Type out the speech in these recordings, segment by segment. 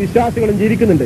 വിശ്വാസികളും ജീവിക്കുന്നുണ്ട്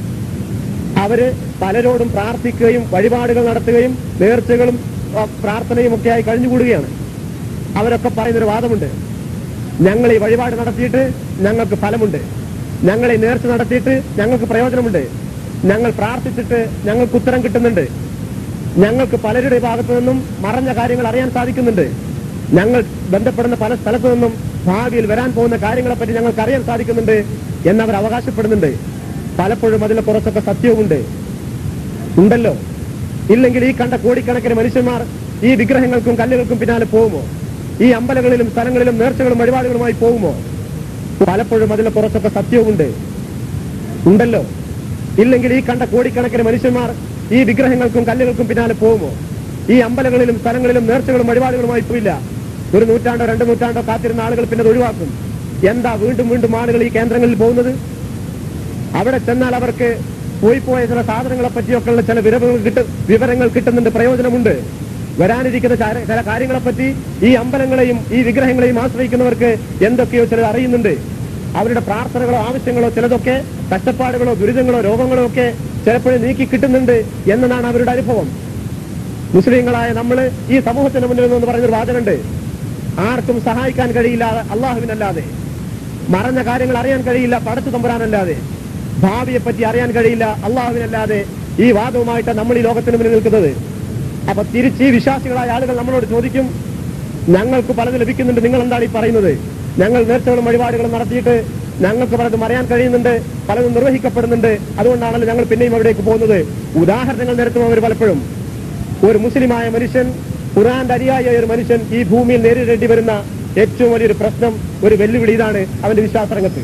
അവര് പലരോടും പ്രാർത്ഥിക്കുകയും വഴിപാടുകൾ നടത്തുകയും നേർച്ചകളും ആ, പ്രാർത്ഥനയും ഒക്കെ ആയി കഴിഞ്ഞുകൂടുകയാണ് അവരൊക്കെ പറയുന്നൊരു വാദമുണ്ട് ഞങ്ങൾ ഈ വഴിപാട് നടത്തിയിട്ട് ഞങ്ങൾക്ക് ഫലമുണ്ട് ഞങ്ങൾ ഈ നേർച്ച നടത്തിയിട്ട് ഞങ്ങൾക്ക് പ്രയോജനമുണ്ട് ഞങ്ങൾ പ്രാർത്ഥിച്ചിട്ട് ഞങ്ങൾക്ക് ഉത്തരം കിട്ടുന്നുണ്ട് ഞങ്ങൾക്ക് പലരുടെ ഭാഗത്തു നിന്നും മറഞ്ഞ കാര്യങ്ങൾ അറിയാൻ സാധിക്കുന്നുണ്ട് ഞങ്ങൾ ബന്ധപ്പെടുന്ന പല സ്ഥലത്തു നിന്നും ഭാവിയിൽ വരാൻ പോകുന്ന കാര്യങ്ങളെപ്പറ്റി ഞങ്ങൾക്ക് അറിയാൻ സാധിക്കുന്നുണ്ട് എന്നവർ അവകാശപ്പെടുന്നുണ്ട് പലപ്പോഴും അതിൽ കുറച്ചൊക്കെ സത്യവുമുണ്ട് ഉണ്ടല്ലോ ഇല്ലെങ്കിൽ ഈ കണ്ട കോടിക്കണക്കിന് മനുഷ്യന്മാർ ഈ വിഗ്രഹങ്ങൾക്കും കല്ലുകൾക്കും പിന്നാലെ പോകുമോ ഈ അമ്പലങ്ങളിലും സ്ഥലങ്ങളിലും നേർച്ചകളും വഴിപാടുകളുമായി പോകുമോ പലപ്പോഴും അതിൽ കുറച്ചൊക്കെ സത്യവുമുണ്ട് ഉണ്ടല്ലോ ഇല്ലെങ്കിൽ ഈ കണ്ട കോടിക്കണക്കിന് മനുഷ്യന്മാർ ഈ വിഗ്രഹങ്ങൾക്കും കല്ലുകൾക്കും പിന്നാലെ പോകുമോ ഈ അമ്പലങ്ങളിലും സ്ഥലങ്ങളിലും നേർച്ചകളും വഴിപാടുകളുമായി പോയില്ല ഒരു നൂറ്റാണ്ടോ രണ്ട് നൂറ്റാണ്ടോ കാത്തിരുന്ന ആളുകൾ പിന്നെ അത് ഒഴിവാക്കും എന്താ വീണ്ടും വീണ്ടും ആളുകൾ ഈ കേന്ദ്രങ്ങളിൽ പോകുന്നത് അവിടെ ചെന്നാൽ അവർക്ക് പോയി പോയ ചില സാധനങ്ങളെ പറ്റിയൊക്കെയുള്ള ചില വിവരങ്ങൾ കിട്ട വിവരങ്ങൾ കിട്ടുന്നുണ്ട് പ്രയോജനമുണ്ട് വരാനിരിക്കുന്ന ചാര- ചില കാര്യങ്ങളെ പറ്റി ഈ അമ്പലങ്ങളെയും ഈ വിഗ്രഹങ്ങളെയും ആശ്രയിക്കുന്നവർക്ക് എന്തൊക്കെയോ ചിലത് അറിയുന്നുണ്ട് അവരുടെ പ്രാർത്ഥനകളോ ആവശ്യങ്ങളോ ചിലതൊക്കെ കഷ്ടപ്പാടുകളോ ദുരിതങ്ങളോ രോഗങ്ങളോ ഒക്കെ ചിലപ്പോഴും നീക്കി കിട്ടുന്നുണ്ട് എന്നതാണ് അവരുടെ അനുഭവം മുസ്ലിങ്ങളായ നമ്മൾ ഈ സമൂഹത്തിന് മുന്നിൽ നിന്ന് പറഞ്ഞൊരു വാചകമുണ്ട് ആർക്കും സഹായിക്കാൻ കഴിയില്ല അള്ളാഹുവിനല്ലാതെ മറഞ്ഞ കാര്യങ്ങൾ അറിയാൻ കഴിയില്ല പടച്ചു തമ്പുരാനല്ലാതെ ഭാവിയെ പറ്റി അറിയാൻ കഴിയില്ല അള്ളാഹുവിനല്ലാതെ ഈ വാദവുമായിട്ട് നമ്മൾ ഈ ലോകത്തിന് മുന്നിൽ നിൽക്കുന്നത് അപ്പൊ തിരിച്ച് ഈ വിശ്വാസികളായ ആളുകൾ നമ്മളോട് ചോദിക്കും ഞങ്ങൾക്ക് പലത് ലഭിക്കുന്നുണ്ട് നിങ്ങൾ എന്താണ് ഈ പറയുന്നത് ഞങ്ങൾ നേർച്ചകളും വഴിപാടുകളും നടത്തിയിട്ട് ഞങ്ങൾക്ക് പലതും അറിയാൻ കഴിയുന്നുണ്ട് പലതും നിർവഹിക്കപ്പെടുന്നുണ്ട് അതുകൊണ്ടാണല്ലോ ഞങ്ങൾ പിന്നെയും അവിടേക്ക് പോകുന്നത് ഉദാഹരണങ്ങൾ നിരത്തും അവർ പലപ്പോഴും ഒരു മുസ്ലിമായ മനുഷ്യൻ ഖുറാന്റെ അരിയായ ഒരു മനുഷ്യൻ ഈ ഭൂമിയിൽ നേരിടേണ്ടി വരുന്ന ഏറ്റവും വലിയൊരു പ്രശ്നം ഒരു വെല്ലുവിളി ഇതാണ് അവന്റെ വിശ്വാസരംഗത്ത്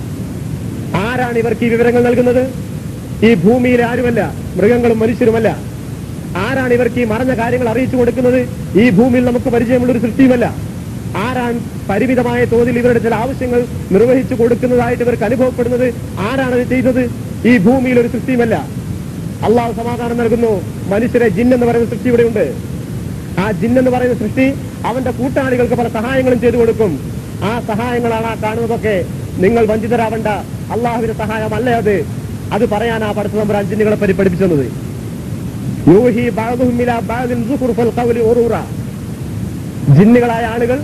ആരാണ് ഇവർക്ക് ഈ വിവരങ്ങൾ നൽകുന്നത് ഈ ഭൂമിയിലെ ആരുമല്ല മൃഗങ്ങളും മനുഷ്യരുമല്ല ആരാണ് ഇവർക്ക് ഈ മറഞ്ഞ കാര്യങ്ങൾ അറിയിച്ചു കൊടുക്കുന്നത് ഈ ഭൂമിയിൽ നമുക്ക് പരിചയമുള്ള ഒരു സൃഷ്ടിയുമല്ല ആരാണ് പരിമിതമായ തോതിൽ ഇവരുടെ ചില ആവശ്യങ്ങൾ നിർവഹിച്ചു കൊടുക്കുന്നതായിട്ട് ഇവർക്ക് അനുഭവപ്പെടുന്നത് ആരാണ് ഇത് ചെയ്യുന്നത് ഈ ഭൂമിയിൽ ഒരു സൃഷ്ടിയുമല്ല അള്ളാഹു സമാധാനം നൽകുന്നു മനുഷ്യരെ ജിൻ എന്ന് പറയുന്ന സൃഷ്ടി ഇവിടെയുണ്ട് ആ ജിൻ എന്ന് പറയുന്ന സൃഷ്ടി അവന്റെ കൂട്ടാളികൾക്ക് പല സഹായങ്ങളും ചെയ്തു കൊടുക്കും ആ സഹായങ്ങളാണ് ആ കാണുന്നതൊക്കെ നിങ്ങൾ വഞ്ചിതരാവണ്ട അള്ളാഹുവിന്റെ സഹായമല്ല അത് അത് പറയാൻ ആ പഠിത്ത നമ്പർ ജിന്നുകളെ പറ്റി പഠിപ്പിച്ചത് യൂഹി ബഅദുഹും ഇലാ ബഅദിൻ സുഖ്റുഫൽ ഖൗലി ഉറൂറ ജിന്നുകളായ ആളുകൾ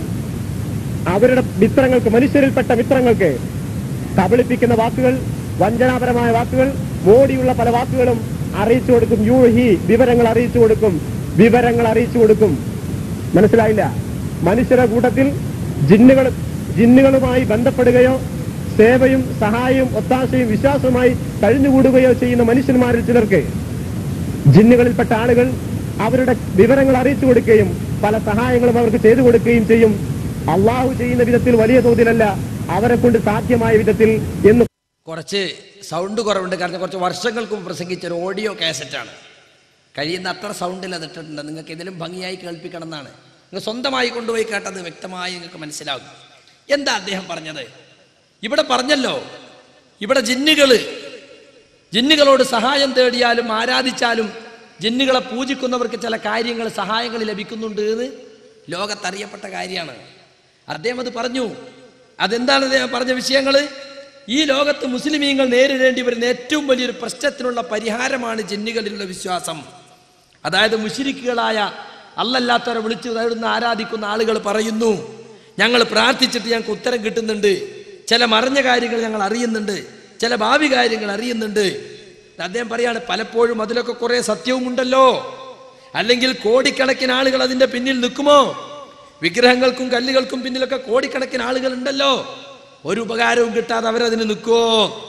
അവരുടെ മിത്രങ്ങൾക്ക് മനുഷ്യരിൽപ്പെട്ട മിത്രങ്ങൾക്ക് കബളിപ്പിക്കുന്ന വാക്കുകൾ വഞ്ചനാപരമായ വാക്കുകൾ മോടിയുള്ള പല വാക്കുകളും അറിയിച്ചു കൊടുക്കും യൂഹി വിവരങ്ങൾ അറിയിച്ചു കൊടുക്കും വിവരങ്ങൾ അറിയിച്ചു കൊടുക്കും മനസ്സിലായില്ല മനുഷ്യരുടെ കൂട്ടത്തിൽ ജിന്നുകൾ ജിന്നുകളുമായി ബന്ധപ്പെടുകയോ സേവയും സഹായവും ഒത്താശയും വിശ്വാസവുമായി കഴിഞ്ഞുകൂടുകയോ ചെയ്യുന്ന മനുഷ്യന്മാരിൽ ചിലർക്ക് ജിന്നുകളിൽപ്പെട്ട ആളുകൾ അവരുടെ വിവരങ്ങൾ അറിയിച്ചു കൊടുക്കുകയും പല സഹായങ്ങളും അവർക്ക് ചെയ്തു കൊടുക്കുകയും ചെയ്യും അള്ളാഹു ചെയ്യുന്ന വിധത്തിൽ വലിയ തോതിലല്ല അവരെ കൊണ്ട് സാധ്യമായ വിധത്തിൽ എന്ന് കുറച്ച് സൗണ്ട് കുറവുണ്ട് കാരണം കുറച്ച് വർഷങ്ങൾക്ക് മുമ്പ് പ്രസംഗിച്ച ഒരു ഓഡിയോ കാസറ്റാണ് കഴിയുന്ന അത്ര സൗണ്ടിൽ അത് ഇട്ടിട്ടുണ്ട് നിങ്ങൾക്ക് ഇതിലും ഭംഗിയായി കേൾപ്പിക്കണം എന്നാണ് നിങ്ങൾ സ്വന്തമായി കൊണ്ടുപോയി കേട്ടത് വ്യക്തമായി നിങ്ങൾക്ക് മനസ്സിലാകും എന്താ അദ്ദേഹം പറഞ്ഞത് ഇവിടെ പറഞ്ഞല്ലോ ഇവിടെ ജിന്നുകള് ജിന്നുകളോട് സഹായം തേടിയാലും ആരാധിച്ചാലും ജിന്നുകളെ പൂജിക്കുന്നവർക്ക് ചില കാര്യങ്ങൾ സഹായങ്ങൾ ലഭിക്കുന്നുണ്ട് എന്ന് ലോകത്തറിയപ്പെട്ട കാര്യമാണ് അദ്ദേഹം അത് പറഞ്ഞു അതെന്താണ് അദ്ദേഹം പറഞ്ഞ വിഷയങ്ങൾ ഈ ലോകത്ത് മുസ്ലിമീങ്ങൾ നേരിടേണ്ടി വരുന്ന ഏറ്റവും വലിയൊരു പ്രശ്നത്തിനുള്ള പരിഹാരമാണ് ജിന്നുകളിലുള്ള വിശ്വാസം അതായത് മുഷിരിക്കുകളായ അല്ലല്ലാത്തവരെ വിളിച്ചു തേടുന്ന ആരാധിക്കുന്ന ആളുകൾ പറയുന്നു ഞങ്ങൾ പ്രാർത്ഥിച്ചിട്ട് ഞങ്ങൾക്ക് ഉത്തരം കിട്ടുന്നുണ്ട് ചില മറിഞ്ഞ കാര്യങ്ങൾ ഞങ്ങൾ അറിയുന്നുണ്ട് ചില ഭാവി കാര്യങ്ങൾ അറിയുന്നുണ്ട് അദ്ദേഹം പറയാണ് പലപ്പോഴും അതിലൊക്കെ കുറെ സത്യവുമുണ്ടല്ലോ അല്ലെങ്കിൽ കോടിക്കണക്കിന് ആളുകൾ അതിന്റെ പിന്നിൽ നിൽക്കുമോ വിഗ്രഹങ്ങൾക്കും കല്ലുകൾക്കും പിന്നിലൊക്കെ കോടിക്കണക്കിന് ആളുകൾ ഉണ്ടല്ലോ ഒരു ഉപകാരവും കിട്ടാതെ അവരതിന് നിൽക്കുമോ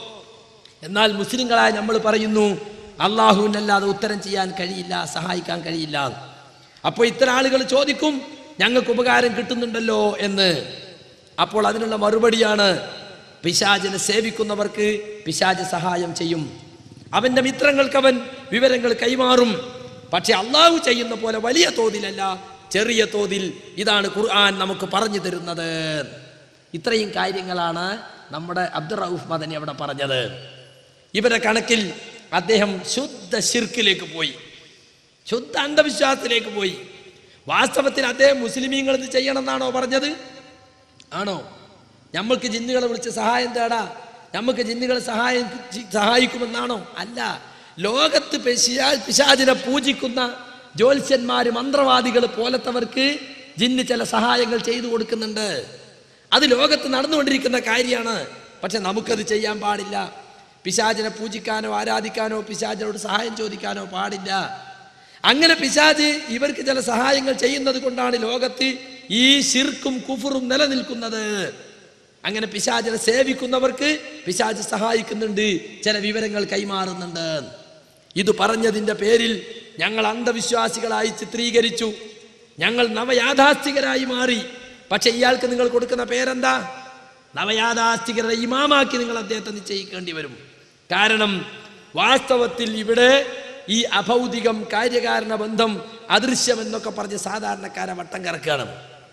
എന്നാൽ മുസ്ലിങ്ങളായ നമ്മൾ പറയുന്നു അള്ളാഹുവിനല്ലാതെ ഉത്തരം ചെയ്യാൻ കഴിയില്ല സഹായിക്കാൻ കഴിയില്ല അപ്പോൾ ഇത്തരം ആളുകൾ ചോദിക്കും ഞങ്ങൾക്ക് ഉപകാരം കിട്ടുന്നുണ്ടല്ലോ എന്ന് അപ്പോൾ അതിനുള്ള മറുപടിയാണ് പിശാചിനെ സേവിക്കുന്നവർക്ക് പിശാജ് സഹായം ചെയ്യും അവന്റെ മിത്രങ്ങൾക്ക് അവൻ വിവരങ്ങൾ കൈമാറും പക്ഷെ അള്ളാഹു ചെയ്യുന്ന പോലെ വലിയ തോതിലല്ല ചെറിയ തോതിൽ ഇതാണ് ഖുർആൻ നമുക്ക് പറഞ്ഞു തരുന്നത് ഇത്രയും കാര്യങ്ങളാണ് നമ്മുടെ അബ്ദുൾ റൌഫ് മദനി അവിടെ പറഞ്ഞത് ഇവരുടെ കണക്കിൽ അദ്ദേഹം ശുദ്ധ ശിർക്കിലേക്ക് പോയി ശുദ്ധ അന്ധവിശ്വാസത്തിലേക്ക് പോയി വാസ്തവത്തിൽ അദ്ദേഹം മുസ്ലിമീങ്ങൾ ഇത് ചെയ്യണം എന്നാണോ പറഞ്ഞത് ആണോ നമ്മൾക്ക് ജിന്നുകളെ വിളിച്ച് സഹായം തേടാ നമുക്ക് ജിന്നുകൾ സഹായം സഹായിക്കുമെന്നാണോ അല്ല ലോകത്ത് പിശാ- പിശാചിനെ പൂജിക്കുന്ന ജ്യോത്സ്യന്മാര് മന്ത്രവാദികൾ പോലത്തവർക്ക് ജിന്ന് ചില സഹായങ്ങൾ ചെയ്തു കൊടുക്കുന്നുണ്ട് അത് ലോകത്ത് നടന്നുകൊണ്ടിരിക്കുന്ന കാര്യമാണ് പക്ഷെ നമുക്കത് ചെയ്യാൻ പാടില്ല പിശാചിനെ പൂജിക്കാനോ ആരാധിക്കാനോ പിശാചിനോട് സഹായം ചോദിക്കാനോ പാടില്ല അങ്ങനെ പിശാജ് ഇവർക്ക് ചില സഹായങ്ങൾ ചെയ്യുന്നത് കൊണ്ടാണ് ലോകത്ത് ഈ ശിർക്കും കുഫറും നിലനിൽക്കുന്നത് അങ്ങനെ പിശാചിനെ സേവിക്കുന്നവർക്ക് പിശാജ് സഹായിക്കുന്നുണ്ട് ചില വിവരങ്ങൾ കൈമാറുന്നുണ്ട് ഇത് പറഞ്ഞതിന്റെ പേരിൽ ഞങ്ങൾ അന്ധവിശ്വാസികളായി ചിത്രീകരിച്ചു ഞങ്ങൾ നവയാഥാസ്ഥികരായി മാറി പക്ഷെ ഇയാൾക്ക് നിങ്ങൾ കൊടുക്കുന്ന പേരെന്താ നവയാഥാസ്ഥികരുടെ ഇമാമാക്കി നിങ്ങൾ അദ്ദേഹത്തെ നിശ്ചയിക്കേണ്ടി വരും കാരണം വാസ്തവത്തിൽ ഇവിടെ ഈ അഭൗതികം കാര്യകാരണ ബന്ധം അദൃശ്യം എന്നൊക്കെ പറഞ്ഞ് സാധാരണക്കാരെ വട്ടം കറക്കുകയാണ്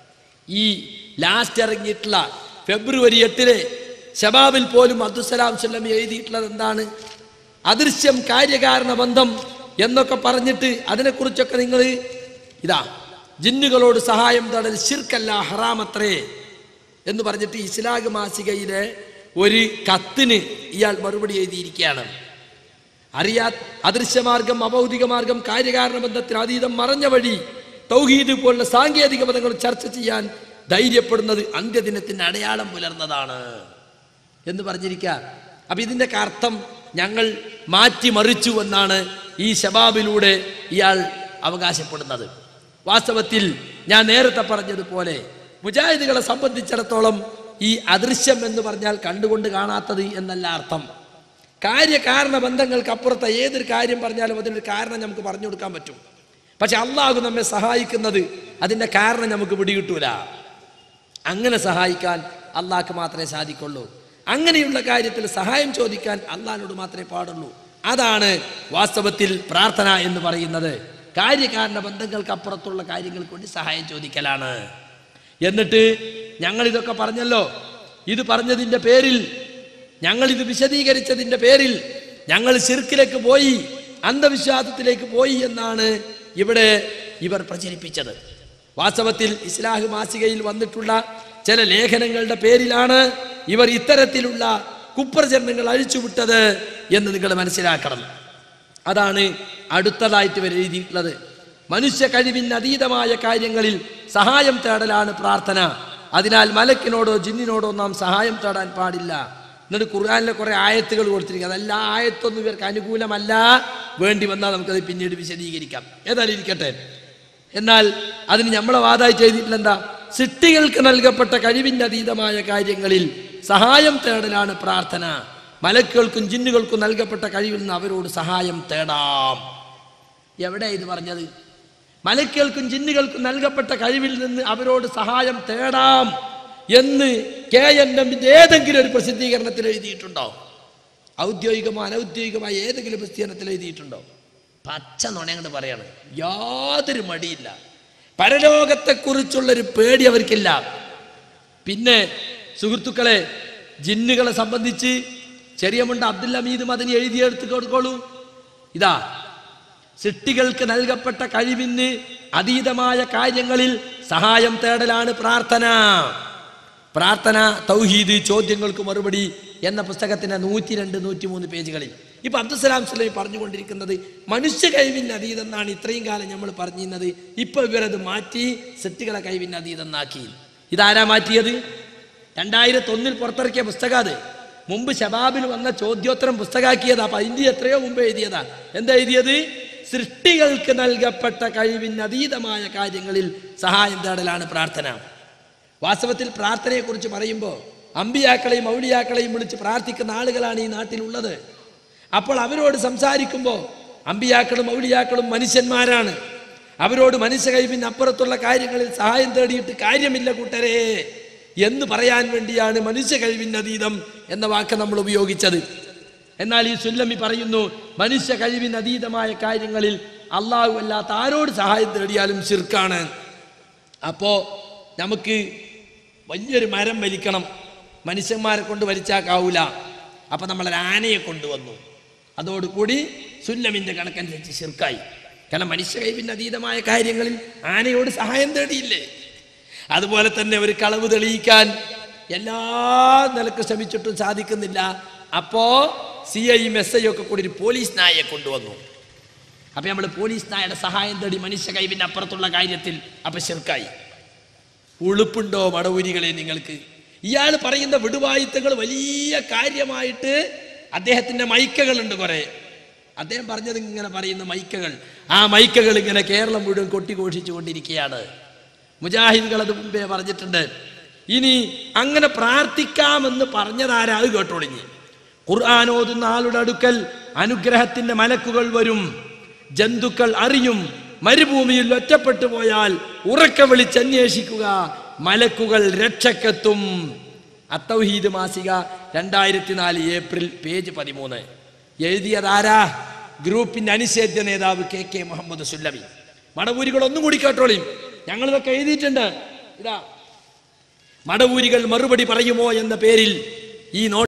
ഈ ലാസ്റ്റ് ഇറങ്ങിയിട്ടുള്ള ഫെബ്രുവരി എട്ടിലെ ഷബാബിൽ പോലും അബ്ദുസലാം സ്വല്ലം എഴുതിയിട്ടുള്ളത് എന്താണ് അദൃശ്യം കാര്യകാരണ ബന്ധം എന്നൊക്കെ പറഞ്ഞിട്ട് അതിനെക്കുറിച്ചൊക്കെ നിങ്ങൾ ഇതാ ജിന്നുകളോട് സഹായം തടൽ ശിർക്കല്ല ഹറാമത്രേ എന്ന് പറഞ്ഞിട്ട് ഇസ്ലാഗ് മാസികയിലെ ഒരു കത്തിന് ഇയാൾ മറുപടി എഴുതിയിരിക്കുകയാണ് അറിയാ അദൃശ്യമാർഗം അഭൗതിക മാർഗം കാര്യകാരണ ബന്ധത്തിന് അതീതം മറഞ്ഞ വഴി തൗഹീദ് പോലുള്ള സാങ്കേതിക പദങ്ങൾ ചർച്ച ചെയ്യാൻ ധൈര്യപ്പെടുന്നത് അന്ത്യദിനത്തിന്റെ അടയാളം പുലർന്നതാണ് എന്ന് പറഞ്ഞിരിക്കുക അപ്പൊ ഇതിന്റെ അർത്ഥം ഞങ്ങൾ മാറ്റിമറിച്ചു എന്നാണ് ഈ ശബാബിലൂടെ ഇയാൾ അവകാശപ്പെടുന്നത് വാസ്തവത്തിൽ ഞാൻ നേരത്തെ പറഞ്ഞതുപോലെ മുജാഹിദുകളെ സംബന്ധിച്ചിടത്തോളം ഈ അദൃശ്യം എന്ന് പറഞ്ഞാൽ കണ്ടുകൊണ്ട് കാണാത്തത് എന്നല്ല അർത്ഥം കാര്യകാരണ ബന്ധങ്ങൾക്കപ്പുറത്തെ ഏതൊരു കാര്യം പറഞ്ഞാലും അതിനൊരു കാരണം നമുക്ക് പറഞ്ഞു കൊടുക്കാൻ പറ്റും പക്ഷെ അള്ളാഹു നമ്മെ സഹായിക്കുന്നത് അതിൻ്റെ കാരണം നമുക്ക് പിടികിട്ടൂല അങ്ങനെ സഹായിക്കാൻ അള്ളാഹ്ക്ക് മാത്രമേ സാധിക്കുള്ളൂ അങ്ങനെയുള്ള കാര്യത്തിൽ സഹായം ചോദിക്കാൻ അള്ളാഹിനോട് മാത്രമേ പാടുള്ളൂ അതാണ് വാസ്തവത്തിൽ പ്രാർത്ഥന എന്ന് പറയുന്നത് കാര്യകാരണ ബന്ധങ്ങൾക്ക് അപ്പുറത്തുള്ള കാര്യങ്ങൾക്ക് വേണ്ടി സഹായം ചോദിക്കലാണ് എന്നിട്ട് ഞങ്ങൾ ഇതൊക്കെ പറഞ്ഞല്ലോ ഇത് പറഞ്ഞതിൻ്റെ പേരിൽ ഞങ്ങൾ ഇത് വിശദീകരിച്ചതിൻ്റെ പേരിൽ ഞങ്ങൾ ശിർക്കിലേക്ക് പോയി അന്ധവിശ്വാസത്തിലേക്ക് പോയി എന്നാണ് ഇവിടെ ഇവർ പ്രചരിപ്പിച്ചത് വാസ്തവത്തിൽ ഇസ്ലാഹ് മാസികയിൽ വന്നിട്ടുള്ള ചില ലേഖനങ്ങളുടെ പേരിലാണ് ഇവർ ഇത്തരത്തിലുള്ള കുപ്രചരണങ്ങൾ അഴിച്ചുവിട്ടത് എന്ന് നിങ്ങൾ മനസ്സിലാക്കണം അതാണ് അടുത്തതായിട്ട് ഇവർ എഴുതിയിട്ടുള്ളത് മനുഷ്യ കഴിവിന് അതീതമായ കാര്യങ്ങളിൽ സഹായം തേടലാണ് പ്രാർത്ഥന അതിനാൽ മലക്കിനോടോ ജിന്നിനോടോ നാം സഹായം തേടാൻ പാടില്ല എന്നിട്ട് ഖുർആാനിലെ കുറെ ആയത്തുകൾ കൊടുത്തിരിക്കുക അതല്ല ആയത്തൊന്നും ഇവർക്ക് അനുകൂലമല്ല വേണ്ടി വന്നാൽ നമുക്കത് പിന്നീട് വിശദീകരിക്കാം ഏതായാലും ഇരിക്കട്ടെ എന്നാൽ അതിന് നമ്മളെ വാദമായി ചെയ്തിട്ടില്ല എന്താ സിട്ടികൾക്ക് നൽകപ്പെട്ട കഴിവിൻ്റെ അതീതമായ കാര്യങ്ങളിൽ സഹായം തേടലാണ് പ്രാർത്ഥന മലക്കുകൾക്കും ജിന്നുകൾക്കും നൽകപ്പെട്ട കഴിവിൽ നിന്ന് അവരോട് സഹായം തേടാം എവിടെ ഇത് പറഞ്ഞത് മലക്കുകൾക്കും ജിന്നുകൾക്കും നൽകപ്പെട്ട കഴിവിൽ നിന്ന് അവരോട് സഹായം തേടാം എന്ന് കെ എൻ എമ്മിന്റെ ഏതെങ്കിലും ഒരു പ്രസിദ്ധീകരണത്തിൽ എഴുതിയിട്ടുണ്ടോ ഔദ്യോഗികമോ അനൗദ്യോഗികമായ ഏതെങ്കിലും പ്രസിദ്ധീകരണത്തിൽ എഴുതിയിട്ടുണ്ടോ പച്ച നുണയങ്ങോട്ട് പറയാണ് യാതൊരു മടിയില്ല പരലോകത്തെക്കുറിച്ചുള്ളൊരു പേടി അവർക്കില്ല പിന്നെ സുഹൃത്തുക്കളെ ജിന്നുകളെ സംബന്ധിച്ച് ചെറിയ മുണ്ട അബ്ദുൽ ഹമീദ് മദനി എഴുതിയെടുത്ത് കൊടുക്കോളൂ ഇതാ സിട്ടികൾക്ക് നൽകപ്പെട്ട കഴിവിന് അതീതമായ കാര്യങ്ങളിൽ സഹായം തേടലാണ് പ്രാർത്ഥന പ്രാർത്ഥന തൗഹീദ് ചോദ്യങ്ങൾക്ക് മറുപടി എന്ന പുസ്തകത്തിന്റെ നൂറ്റി രണ്ട് നൂറ്റി മൂന്ന് പേജുകളിൽ ഇപ്പൊ അബ്ദുസലാം സ്വലൈ പറഞ്ഞുകൊണ്ടിരിക്കുന്നത് മനുഷ്യ കഴിവിന് അതീതം എന്നാണ് ഇത്രയും കാലം നമ്മൾ പറഞ്ഞിരുന്നത് ഇപ്പൊ ഇവരത് മാറ്റി സിട്ടികളെ കഴിവിന് അതീതം എന്നാക്കി ഇതാരാ മാറ്റിയത് രണ്ടായിരത്തി ഒന്നിൽ പുറത്തിറക്കിയ പുസ്തകം അത് മുമ്പ് ശബാബിൽ വന്ന ചോദ്യോത്തരം പുസ്തകാക്കിയതാ അപ്പൊ അതിന്റെ എത്രയോ മുമ്പ് എഴുതിയതാ എന്താ എഴുതിയത് സൃഷ്ടികൾക്ക് നൽകപ്പെട്ട കഴിവിന് അതീതമായ കാര്യങ്ങളിൽ സഹായം തേടലാണ് പ്രാർത്ഥന വാസ്തവത്തിൽ പ്രാർത്ഥനയെക്കുറിച്ച് പറയുമ്പോൾ അമ്പിയാക്കളെയും ഔലിയാക്കളെയും വിളിച്ച് പ്രാർത്ഥിക്കുന്ന ആളുകളാണ് ഈ നാട്ടിലുള്ളത് അപ്പോൾ അവരോട് സംസാരിക്കുമ്പോൾ അമ്പിയാക്കളും ഔലിയാക്കളും മനുഷ്യന്മാരാണ് അവരോട് മനുഷ്യ കഴിവിന് അപ്പുറത്തുള്ള കാര്യങ്ങളിൽ സഹായം തേടിയിട്ട് കാര്യമില്ല കൂട്ടരെ എന്ന് പറയാൻ വേണ്ടിയാണ് മനുഷ്യ കഴിവിന് അതീതം എന്ന വാക്ക് നമ്മൾ ഉപയോഗിച്ചത് എന്നാൽ ഈ സുല്ലമി പറയുന്നു മനുഷ്യ കഴിവിന് അതീതമായ കാര്യങ്ങളിൽ അള്ളാഹു അല്ലാത്ത ആരോട് സഹായം തേടിയാലും ശിർക്കാണ് അപ്പോൾ നമുക്ക് വലിയൊരു മരം വലിക്കണം മനുഷ്യന്മാരെ കൊണ്ട് വലിച്ചാക്കാവൂല അപ്പം നമ്മളൊരു ആനയെ കൊണ്ടുവന്നു അതോടുകൂടി സുല്ലമിൻ്റെ കണക്കനുസരിച്ച് ശിർക്കായി കാരണം മനുഷ്യ കൈവിൻ്റെ അതീതമായ കാര്യങ്ങളിൽ ആനയോട് സഹായം തേടിയില്ലേ അതുപോലെ തന്നെ ഒരു കളവ് തെളിയിക്കാൻ എല്ലാ നിലക്ക് ശ്രമിച്ചിട്ടും സാധിക്കുന്നില്ല അപ്പോ സി ഐയും എസ് ഐ ഒക്കെ കൂടി ഒരു പോലീസ് നായയെ കൊണ്ടുവന്നു അപ്പൊ നമ്മൾ പോലീസ് നായയുടെ സഹായം തേടി മനുഷ്യ കൈവിന്റെ അപ്പുറത്തുള്ള കാര്യത്തിൽ അപ്പൊ ശിർക്കായി ഉളുപ്പുണ്ടോ മടവൂരികളെ നിങ്ങൾക്ക് ഇയാൾ പറയുന്ന വിടുവായുത്തങ്ങൾ വലിയ കാര്യമായിട്ട് അദ്ദേഹത്തിന്റെ മൈക്കകളുണ്ട് കുറെ അദ്ദേഹം പറഞ്ഞത് ഇങ്ങനെ പറയുന്ന മൈക്കകൾ ആ മൈക്കകൾ ഇങ്ങനെ കേരളം മുഴുവൻ കൊട്ടിഘോഷിച്ചു കൊണ്ടിരിക്കുകയാണ് മുജാഹിദുകൾ അത് മുമ്പേ പറഞ്ഞിട്ടുണ്ട് ഇനി അങ്ങനെ പ്രാർത്ഥിക്കാമെന്ന് പറഞ്ഞതാരാ അത് കേട്ടോളിഞ്ഞ് ഖുർആൻ ഓതുന്ന ആളുടെ അടുക്കൽ അനുഗ്രഹത്തിന്റെ മലക്കുകൾ വരും ജന്തുക്കൾ അറിയും മരുഭൂമിയിൽ ഒറ്റപ്പെട്ടു പോയാൽ ഉറക്ക വിളിച്ചന്വേഷിക്കുക മലക്കുകൾ രക്ഷക്കെത്തും അത്തൗഹീദ് മാസിക രണ്ടായിരത്തി നാല് ഏപ്രിൽ പേജ് പതിമൂന്ന് എഴുതിയതാരാ ഗ്രൂപ്പിന്റെ അനിഷേധ്യ നേതാവ് കെ കെ മുഹമ്മദ് സുല്ലമി മടവൂരികൾ ഒന്നും കൂടി കേട്ടോളിയും ഞങ്ങളിതൊക്കെ എഴുതിയിട്ടുണ്ട് ഇതാ മടവൂരികൾ മറുപടി പറയുമോ എന്ന പേരിൽ ഈ നോ